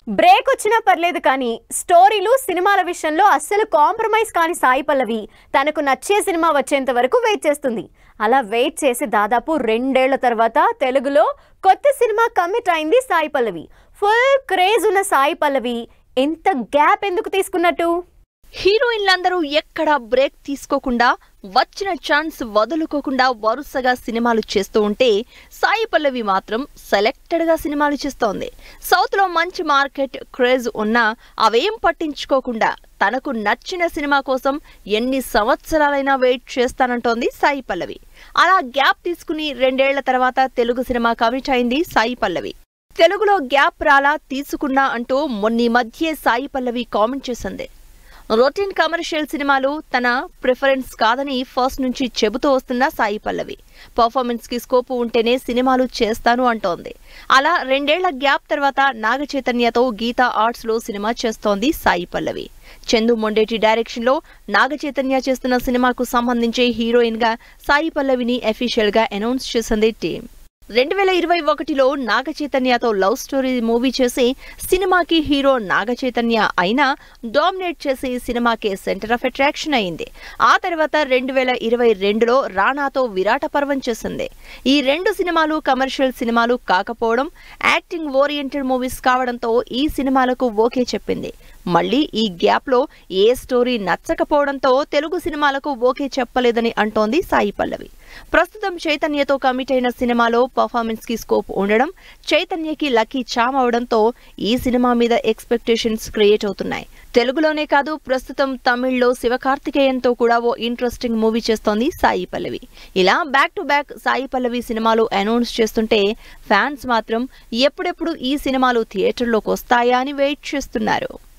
break వచ్చినా పర్లేదు కానీ స్టోరీలు సినిమాల విషయంలో అస్సలు కాంప్రమైజ్ కాని సాయి పల్లవి తనకు నచ్చే సినిమా వచ్చేంత వరకు వెయిట్ చేస్తుంది అలా వెయిట్ చేసి దాదాపు రెండేళ్ల తర్వాత తెలుగులో కొత్త సినిమా కమిట్ అయింది సాయి పల్లవి ఫుల్ క్రేజ్ ఉన్న సాయి పల్లవి ఎంత గ్యాప్ ఎందుకు తీసుకున్నట్టు హీరోయిన్లందరూ ఎక్కడా బ్రేక్ తీసుకోకుండా వచ్చిన ఛాన్స్ వదులుకోకుండా వరుసగా సినిమాలు చేస్తూ ఉంటే సాయి పల్లవి మాత్రం సెలెక్టెడ్ గా సినిమాలు చేస్తోంది సౌత్ లో మంచి మార్కెట్ క్రేజ్ ఉన్నా అవేం పట్టించుకోకుండా తనకు నచ్చిన సినిమా కోసం ఎన్ని సంవత్సరాలైనా వెయిట్ చేస్తానంటోంది సాయి పల్లవి అలా గ్యాప్ తీసుకుని రెండేళ్ల తర్వాత తెలుగు సినిమా కమిట్ అయింది సాయి పల్లవి తెలుగులో గ్యాప్ రాలా తీసుకున్నా అంటూ మొన్నీ మధ్యే సాయి పల్లవి కామెంట్ చేసింది రొటీన్ కమర్షియల్ సినిమాలు తన ప్రిఫరెన్స్ కాదని ఫస్ట్ నుంచి చెబుతూ వస్తున్న సాయి పల్లవి పర్ఫార్మెన్స్ కి స్కోప్ ఉంటేనే సినిమాలు చేస్తాను అంటోంది అలా రెండేళ్ల గ్యాప్ తర్వాత నాగ చైతన్యతో గీతా ఆర్ట్స్ లో సినిమా చేస్తోంది సాయి పల్లవి చందు మొండేటి డైరెక్షన్ లో నాగ చైతన్య చేస్తున్న సినిమాకు సంబంధించి హీరోయిన్ గా సాయి పల్లవిని అఫీషియల్ గా అనౌన్స్ చేసింది టీం రెండు వేల ఇరవై ఒకటిలో నాగ చైతన్యతో లవ్ స్టోరీ మూవీ చేసి సినిమాకి హీరో నాగ చైతన్య అయినా డామినేట్ చేసి సినిమాకి సెంటర్ ఆఫ్ అట్రాక్షన్ అయింది ఆ తర్వాత రెండు వేల ఇరవై రెండులో రానాతో విరాట పర్వం చేసింది ఈ రెండు సినిమాలు కమర్షియల్ సినిమాలు కాకపోవడం యాక్టింగ్ ఓరియంటెడ్ మూవీస్ కావడంతో ఈ సినిమాలకు ఓకే చెప్పింది మళ్ళీ ఈ గ్యాప్ లో ఏ స్టోరీ నచ్చకపోవడంతో తెలుగు సినిమాలకు ఓకే చెప్పలేదని అంటోంది సాయి పల్లవి ప్రస్తుతం చైతన్యతో కమిట్ అయిన సినిమాలో పర్ఫార్మెన్స్ కి స్కోప్ ఉండడం చైతన్యకి లక్కీ చామ్ అవడంతో ఈ సినిమా మీద ఎక్స్పెక్టేషన్స్ క్రియేట్ అవుతున్నాయి తెలుగులోనే కాదు ప్రస్తుతం తమిళ్లో శివకార్తికేయన్తో కూడా ఓ ఇంట్రెస్టింగ్ మూవీ చేస్తోంది సాయి పల్లవి ఇలా back to back Sai Pallavi సినిమాలు అనౌన్స్ చేస్తుంటే ఫ్యాన్స్ మాత్రం ఎప్పుడెప్పుడు ఈ సినిమాలు థియేటర్లోకి వస్తాయా అని వెయిట్ చేస్తున్నారు